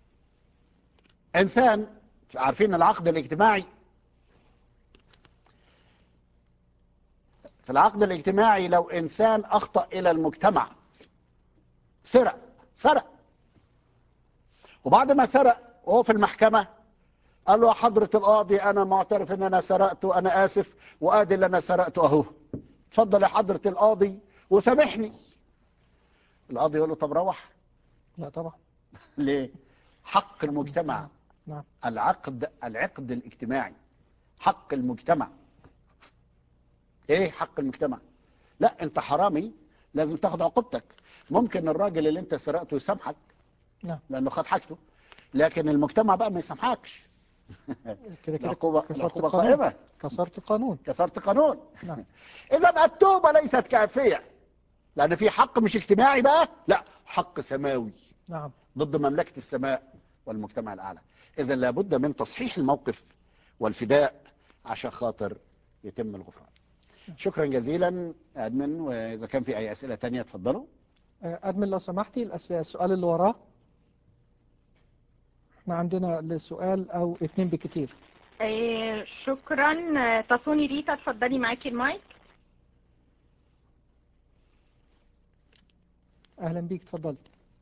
إنسان عارفين العقد الاجتماعي في العقد الاجتماعي لو إنسان أخطأ إلى المجتمع سرق سرق وبعد ما سرق وهو في المحكمة قال له يا حضرة القاضي أنا معترف إن أنا سرقت وأنا آسف وآدي اللي أنا سرقته أهو اتفضل يا حضرة القاضي وسامحني القاضي يقول له طب روح لا طبعا ليه حق المجتمع نعم العقد العقد الاجتماعي حق المجتمع ايه حق المجتمع لا انت حرامي لازم تاخد عقوبتك ممكن الراجل اللي انت سرقته يسامحك نعم لانه خد حاجته لكن المجتمع بقى ما يسامحكش كده كده العقوبة كسرت العقوبة القانون قائمة كسرت القانون كسرت قانون نعم اذا التوبة ليست كافية لان في حق مش اجتماعي بقى لا حق سماوي نعم ضد مملكة السماء والمجتمع الأعلى إذا لابد من تصحيح الموقف والفداء عشان خاطر يتم الغفران شكرا جزيلا أدمن وإذا كان في أي أسئلة تانية اتفضلوا آه، أدمن لو سمحتي الأس- السؤال اللي وراه احنا عندنا السؤال أو اتنين بكتير آه، شكرا آه، تصوني ريتا اتفضلي معاكي المايك أهلا بيك اتفضلي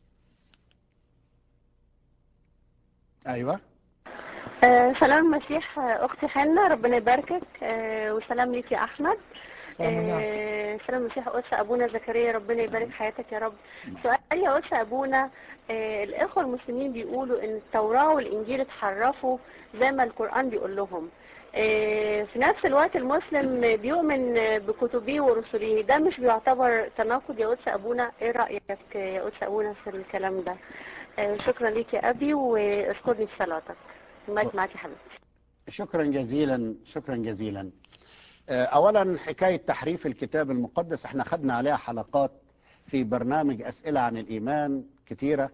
أيوة آه، سلام المسيح آه، أختي حنة ربنا يباركك آه، وسلام ليك يا أحمد سلام ونعم آه، سلام المسيح قدس أبونا زكريا ربنا يبارك حياتك يا رب نعم. سؤال يا قدس أبونا آه، الإخوة المسلمين بيقولوا إن التوراة والإنجيل اتحرفوا زي ما القرآن بيقول لهم آه، في نفس الوقت المسلم بيؤمن بكتبه ورسله ده مش بيعتبر تناقض يا قدس أبونا إيه رأيك يا قدس أبونا في الكلام ده آه، شكرا ليك يا أبي واذكرني في صلاتك المايك معاك يا حبيبتي شكرا جزيلا شكرا جزيلا آه، أولا حكاية تحريف الكتاب المقدس احنا خدنا عليها حلقات في برنامج أسئلة عن الإيمان كتيرة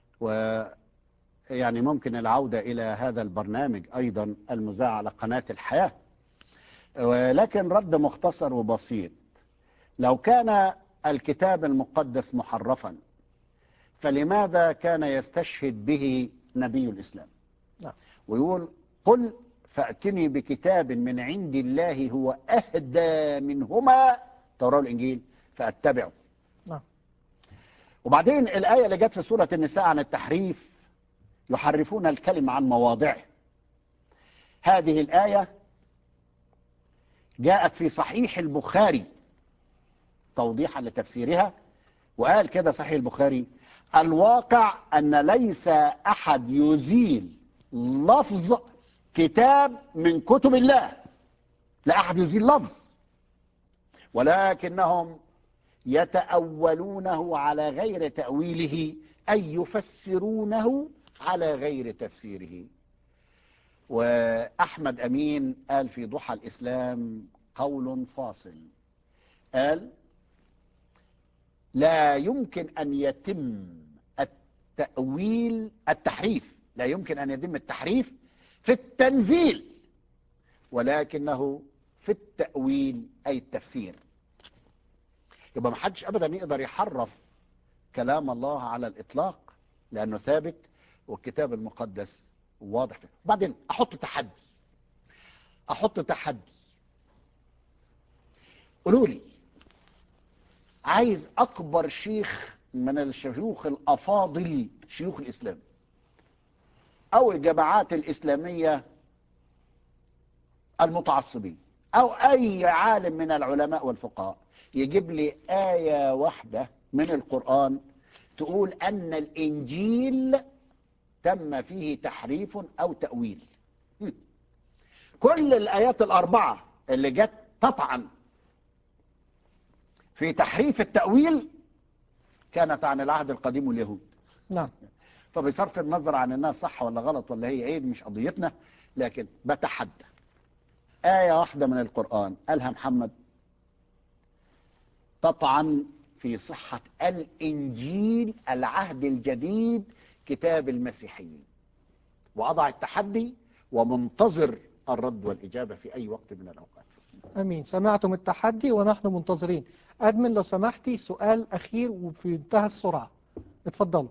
ويعني ممكن العودة إلى هذا البرنامج أيضا المذاع على قناة الحياة ولكن رد مختصر وبسيط لو كان الكتاب المقدس محرفا فلماذا كان يستشهد به نبي الإسلام نعم. ويقول قل فأتني بكتاب من عند الله هو أهدى منهما التوراة والإنجيل فأتبعه نعم. وبعدين الآية اللي جت في سورة النساء عن التحريف يحرفون الكلمة عن مواضعه هذه الآية جاءت في صحيح البخاري توضيحا لتفسيرها وقال كده صحيح البخاري الواقع أن ليس أحد يزيل لفظ كتاب من كتب الله لا أحد يزيل لفظ ولكنهم يتأولونه على غير تأويله أي يفسرونه على غير تفسيره وأحمد أمين قال في ضحى الإسلام قول فاصل قال لا يمكن أن يتم التأويل التحريف لا يمكن أن يتم التحريف في التنزيل ولكنه في التأويل أي التفسير يبقى ما حدش أبدا يقدر يحرف كلام الله على الإطلاق لأنه ثابت والكتاب المقدس واضح فيه. بعدين أحط تحدي أحط تحدي قولوا لي عايز أكبر شيخ من الشيوخ الأفاضل شيوخ الإسلام أو الجماعات الإسلامية المتعصبين أو أي عالم من العلماء والفقهاء يجيب لي آية واحدة من القرآن تقول أن الإنجيل تم فيه تحريف أو تأويل هم. كل الآيات الأربعة اللي جت تطعن في تحريف التأويل كانت عن العهد القديم واليهود نعم فبصرف النظر عن انها صح ولا غلط ولا هي ايه دي مش قضيتنا لكن بتحدى آية واحدة من القرآن قالها محمد تطعن في صحة الإنجيل العهد الجديد كتاب المسيحيين وأضع التحدي ومنتظر الرد والإجابة في أي وقت من الأوقات أمين سمعتم التحدي ونحن منتظرين أدمن لو سمحتي سؤال أخير وفي انتهى السرعة اتفضلوا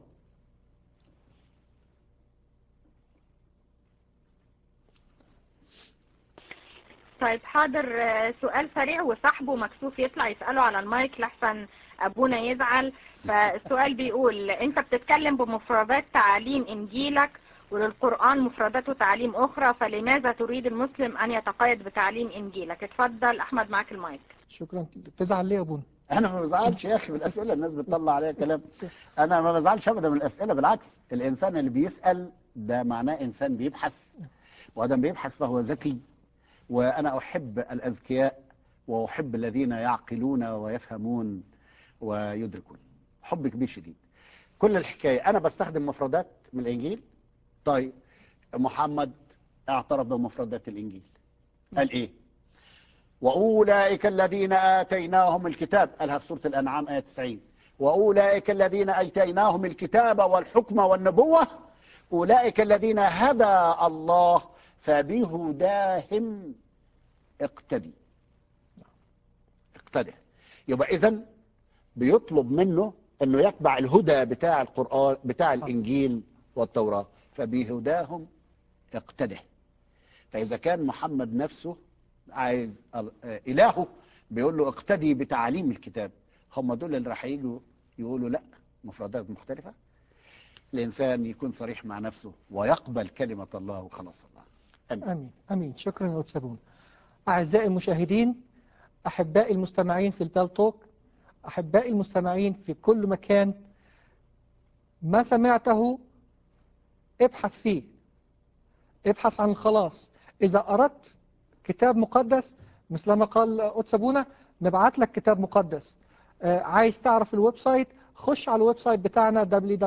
طيب حاضر آه، سؤال سريع وصاحبه مكسوف يطلع يسأله على المايك لحسن أبونا يزعل فالسؤال بيقول أنت بتتكلم بمفردات تعاليم إنجيلك وللقرآن مفردات وتعاليم أخرى فلماذا تريد المسلم أن يتقيد بتعليم إنجيلك اتفضل أحمد معك المايك شكرا تزعل ليه يا أبونا أنا ما بزعلش يا أخي بالأسئلة الناس بتطلع عليها كلام أنا ما بزعلش أبدا من الأسئلة بالعكس الإنسان اللي بيسأل ده معناه إنسان بيبحث وأدم بيبحث فهو ذكي وأنا أحب الأذكياء وأحب الذين يعقلون ويفهمون ويدركون حب كبير شديد كل الحكاية أنا بستخدم مفردات من الإنجيل طيب محمد اعترف بمفردات الإنجيل قال إيه وأولئك الذين آتيناهم الكتاب قالها في سورة الأنعام آية 90 وأولئك الذين آتيناهم الكتاب والحكم والنبوة أولئك الذين هدى الله فبهداهم اقتدي اقتدي يبقى إذن بيطلب منه انه يتبع الهدى بتاع القرآن بتاع الإنجيل والتوراة فبهداهم اقتده فإذا كان محمد نفسه عايز إلهه بيقول له اقتدي بتعاليم الكتاب هم دول اللي راح يجوا يقولوا لا مفردات مختلفة الإنسان يكون صريح مع نفسه ويقبل كلمة الله وخلاص الله أمين أمين, أمين. شكرا يا أتسابون أعزائي المشاهدين أحبائي المستمعين في البالتوك أحبائي المستمعين في كل مكان ما سمعته ابحث فيه ابحث عن الخلاص إذا أردت كتاب مقدس مثل ما قال أتسابونا نبعت لك كتاب مقدس آه عايز تعرف الويب سايت خش على الويب سايت بتاعنا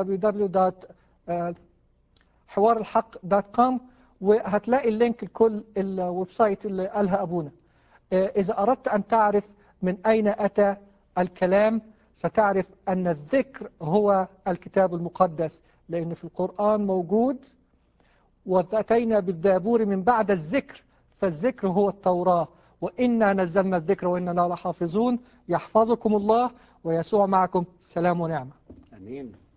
www.حوارالحق.com وهتلاقي اللينك لكل الويب سايت اللي قالها أبونا آه إذا أردت أن تعرف من أين أتى الكلام ستعرف أن الذكر هو الكتاب المقدس لأن في القرآن موجود وأتينا بالدابور من بعد الذكر فالذكر هو التوراة وإنا نزلنا الذكر وإنا لحافظون يحفظكم الله ويسوع معكم سلام ونعمة أمين